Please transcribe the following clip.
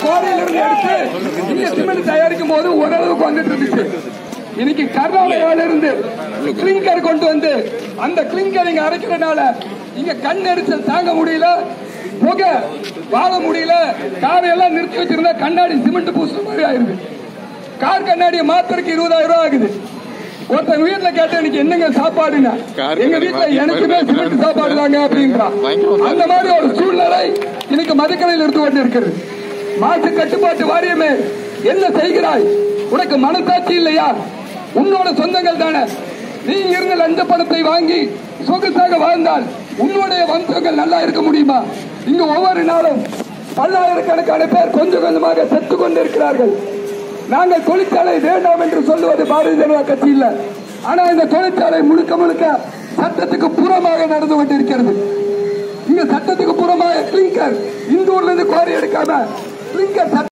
கோடையிலிருந்து எடுத்து இங்க சிமெண்ட் தயாரிக்கும் போது ஓரளவுக்கு வந்துட்டு இருந்துச்சு இன்னைக்கு கர்நாடகாவில இருந்து கிளிங்கர் கொண்டு வந்து அந்த கிளிங்கர் இங்க அரைக்கிறதுனால இங்க கண் எரிச்சல் தாங்க முடியல புகை வாழ முடியல காரை எல்லாம் நிறுத்தி வச்சிருந்தா கண்ணாடி சிமெண்ட் பூசுற மாதிரி ஆயிருது கார் கண்ணாடியை மாத்திரக்கு இருபதாயிரம் ரூபாய் ஆகுது ஒருத்தன் வீட்டுல கேட்ட இன்னைக்கு என்னங்க சாப்பாடுன்னா கார் எங்க கண்ணாடி வீட்டுல மாத்தி- எனக்குமே சிமெண்ட் சாப்பாடு தாங்க அப்படின்றான் வாங்கிக்கோ. அந்த மாதிரி ஒரு சூழ்நிலை இன்னைக்கு மதுக்கரையில் இருந்து கொண்டு இருக்கிறது மாசு கட்டுப்பாட்டு வாரியமே என்ன செய்கிறாய் உனக்கு மனசாட்சி இல்லையா உன்னோட சொந்தங்கள் தானே நீ இருந்து லஞ்ச பணத்தை வாங்கி சொகுசாக வாழ்ந்தால் உன்னுடைய வம்சங்கள் நல்லா இருக்க முடியுமா இங்கு ஒவ்வொரு நாளும் பல்லாயிரக்கணக்கான பேர் கொஞ்சம் கொஞ்சமாக செத்து கொண்டிருக்கிறார்கள் நாங்கள் தொழிற்சாலை வேண்டாம் என்று சொல்லுவது பாரதிய ஜனதா கட்சி இல்ல ஆனா இந்த தொழிற்சாலை முழுக்க முழுக்க சட்டத்துக்கு புறமாக நடந்து கொண்டிருக்கிறது இங்க சட்டத்துக்கு புறமாக கிளிங்கர் இந்த ஊர்ல இருந்து கோரி எடுக்காம கிளிங்கர் சட்ட